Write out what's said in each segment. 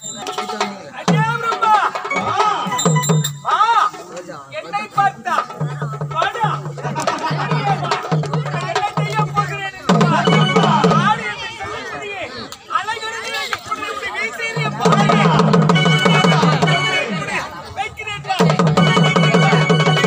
அடே பிரம்மா! ஆ! என்னை பார்த்தா? வாடா! வெளியே வா! நான் என்ன செய்யப் போகிறேன் என்று பார். ஆடு என்று சொல்லக்கூடியே, அழகருடைய இப்படி இப்படி வீசிய பாறையை வைக்கிறேன் வா.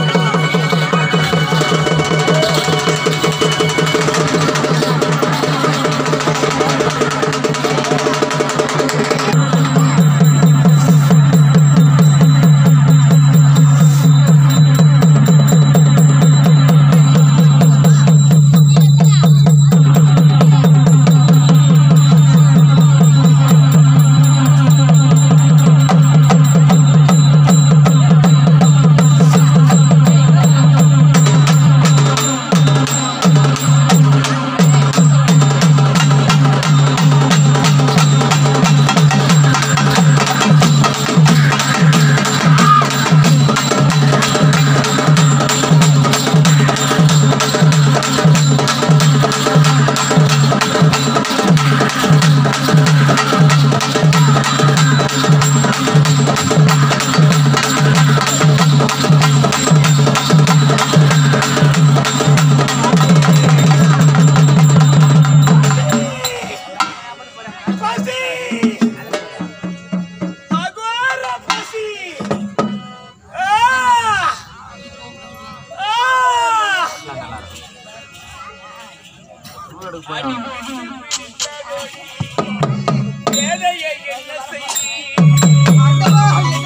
பசி! அகோர பசி! ஆ! ஆ! வேலையை என்ன செய்தி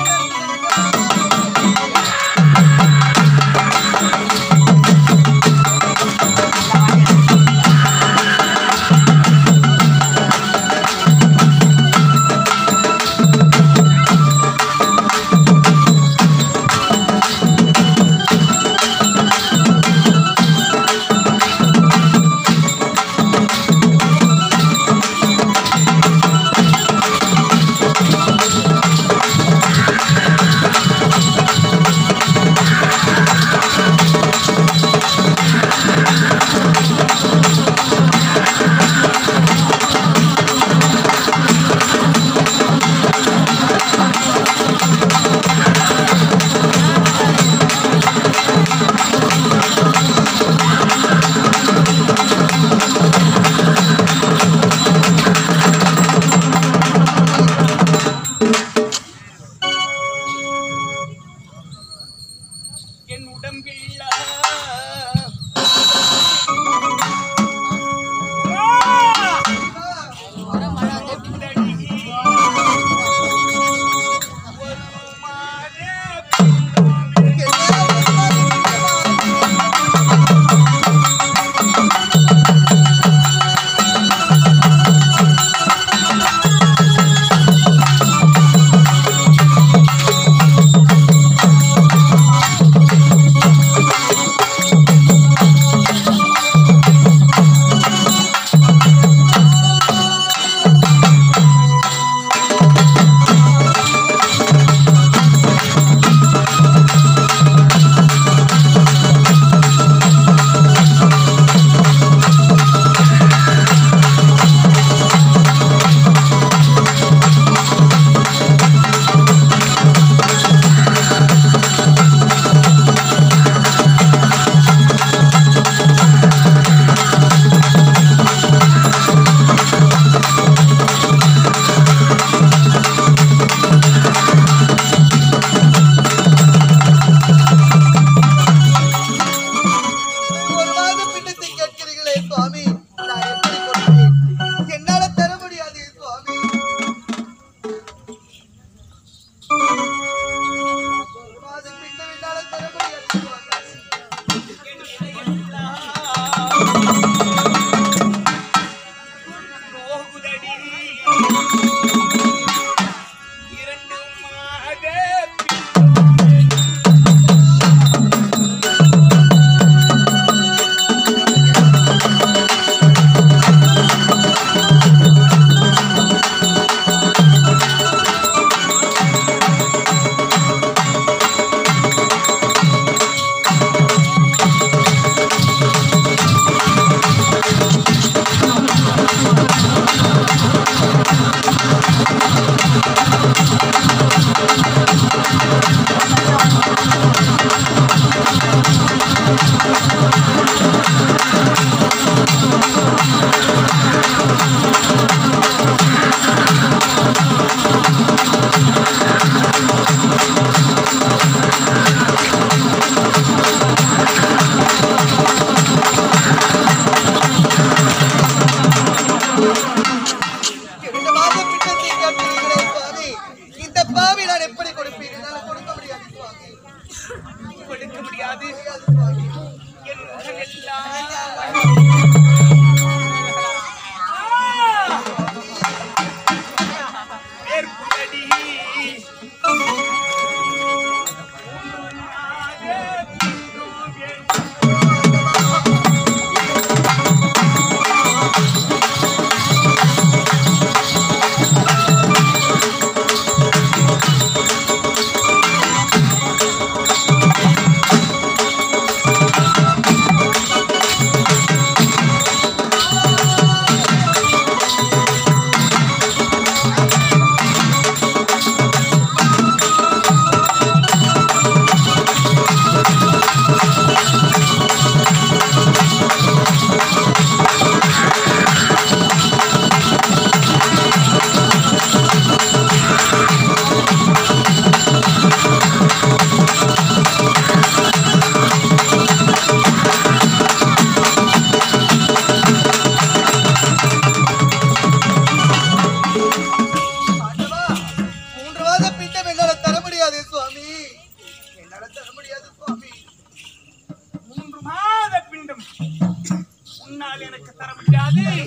என் உடம்பில் ஆ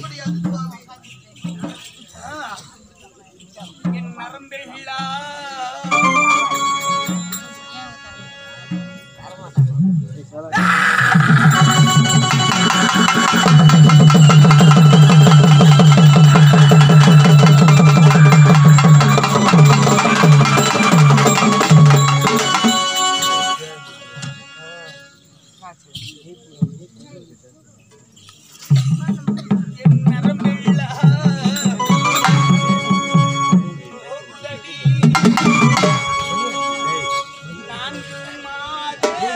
முடியாது சுவாமி ஆ. என் நரம்பெல்லாம் என் நரம்பெல்லாம் போகுதடி. நான் சும்மாதே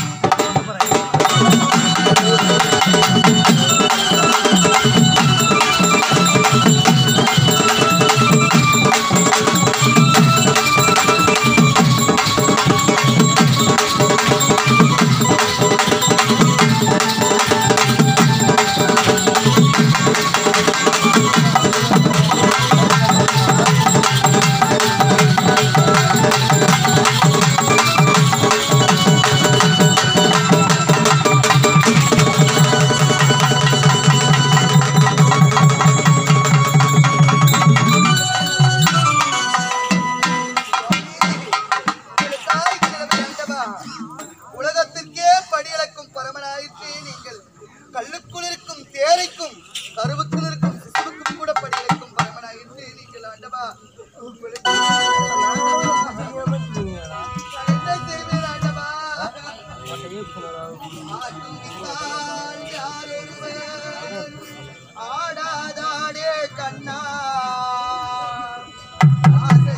ஒரு தாய் கிழமை ஆண்டவா, உலகத்திற்கே படியளக்கும் பரமனாயிற்றே நீங்கள் கல்லுக்குள் இருக்கும் தேரைக்கும் கருவுக்குள் இருக்கும் சிசுவுக்கும் கூட படியளக்கும் பரமனாயிற்றே நீங்கள் ஆண்டவா உங்களுக்கு நான் என்ன செய்வேன் ஆண்டவா ஆட்டுவித்தால் யாரொருவர் ஆடாதாடே கண்ணா ஆசை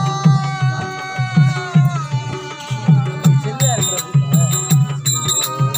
ஆ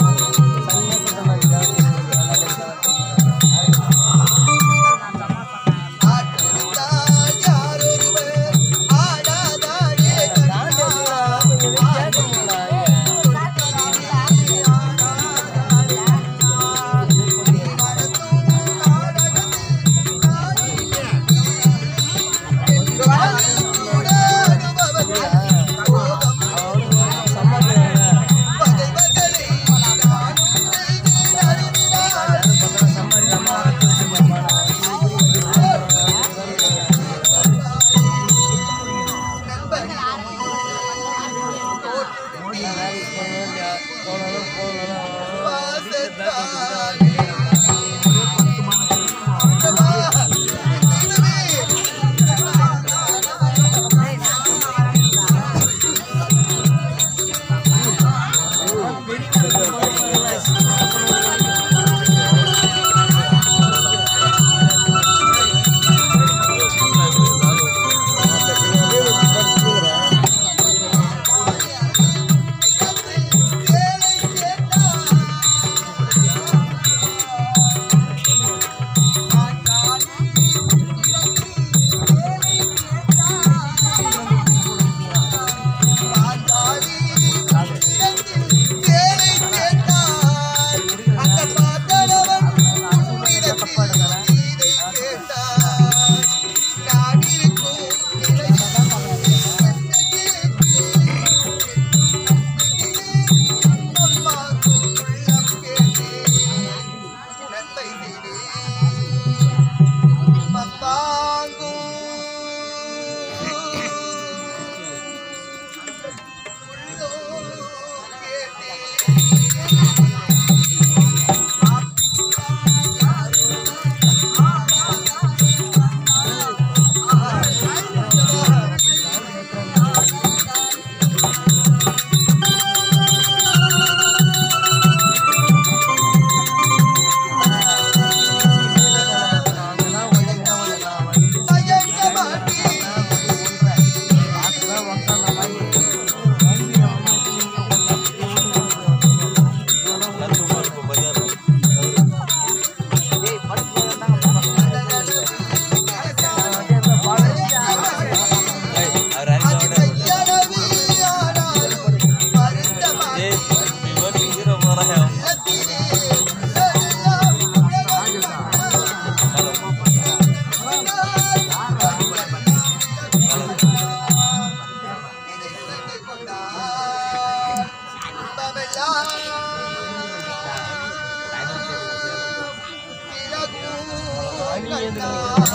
கண்ணா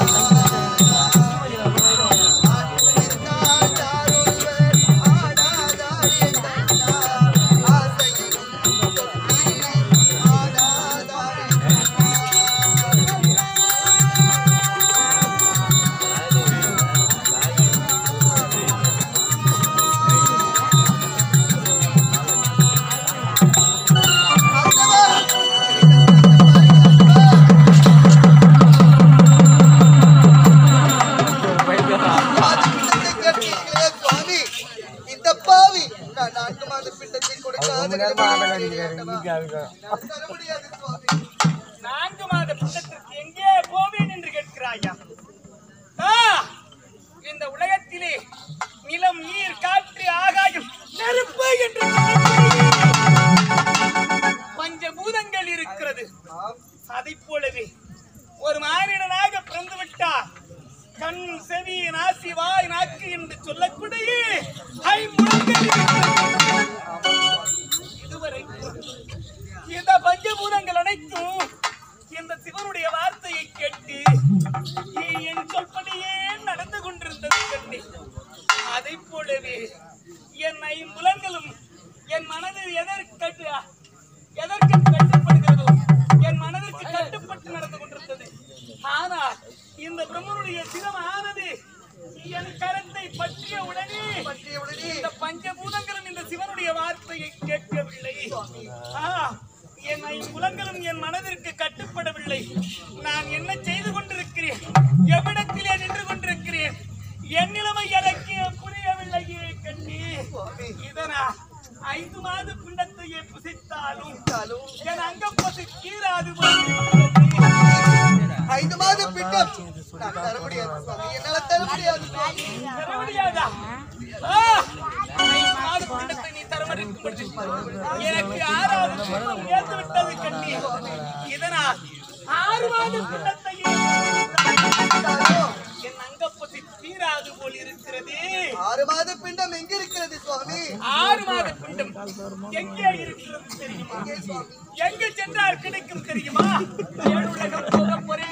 கேட்டீர்களே சுவாமி இந்த பாவி நான் நான்கு மாத பிண்டத்தை கொடுக்காத நான் தர முடியாது சுவாமி நான்கு மாத புத்தகத்திற்கு எங்கே போவேன் என்று கேட்கிறாயா ஆ, இந்த உலகத்திலே நிலம் நீர் காற்று ஆகாயம் நெருப்பு என்று பஞ்சபூதங்கள் இருக்கிறது அதைப் போலவே ஒரு மானிடனாக பிறந்து விட்டார் கண் செவி நாசி வாய் நாக்கு என்று சொல்லக்கூடிய ஐம்புலன்கள் இருக்கிறது. இதுவரை இந்த பஞ்சபூதங்கள் அனைத்தும் இந்த சிவனுடைய வார்த்தையை கேட்டு நீ என் சொல்படியே நடந்து கொண்டிருந்தது கண்ணே அதை போலவே என் ஐம்புலங்களும் என் மனது எதற்கு எதற்கு கட்டுப்படுகிறதோ என் மனதிற்கு கட்டுப்பட்டு நடந்து கொண்டிருந்தது ஆனால் இந்த பிரம்மனுடைய சிரமானது என் கரத்தை பற்றிய உடனே பற்றிய உடனே இந்த பஞ்சபூதங்களும் இந்த சிவனுடைய வார்த்தையை கேட்கவில்லை ஆ, என் ஐம்புலங்களும் என் மனதிற்கு கட்டுப்படவில்லை நான் என்ன செய்து கொண்டிருக்கிறேன் எவ்விடத்திலே நின்று கொண்டிருக்கிறேன் என் நிலைமை எனக்கு புரியவில்லையே கண்ணி இதனால் ஐந்து மாத பிண்டத்தையே புசித்தாலும் என் அங்கம் பசி தீராது போகிறது. ஐந்து மாத பிண்டம் நான் தர முடியாது சுவாமி என்னால தர முடியாது சுவாமி தர முடியாதா? ஆ! ஐந்து மாத பிண்டத்தை நீ தர மறுக்கும் பொழுது எனக்கு ஆறாவது பிண்டம் ஏந்து விட்டது கண்ணி. இதனால் ஆறு மாத பிண்டத்தையே என் அங்கப்பசி தீராது போல் இருக்கிறது ஆறு மாத பிண்டம் எங்க இருக்கிறது சுவாமி ஆறு மாத பிண்டம் எங்கே இருக்கிறது தெரியுமா எங்கு சென்றால் கிடைக்கும் தெரியுமா ஏழுலகம் போக போறேன்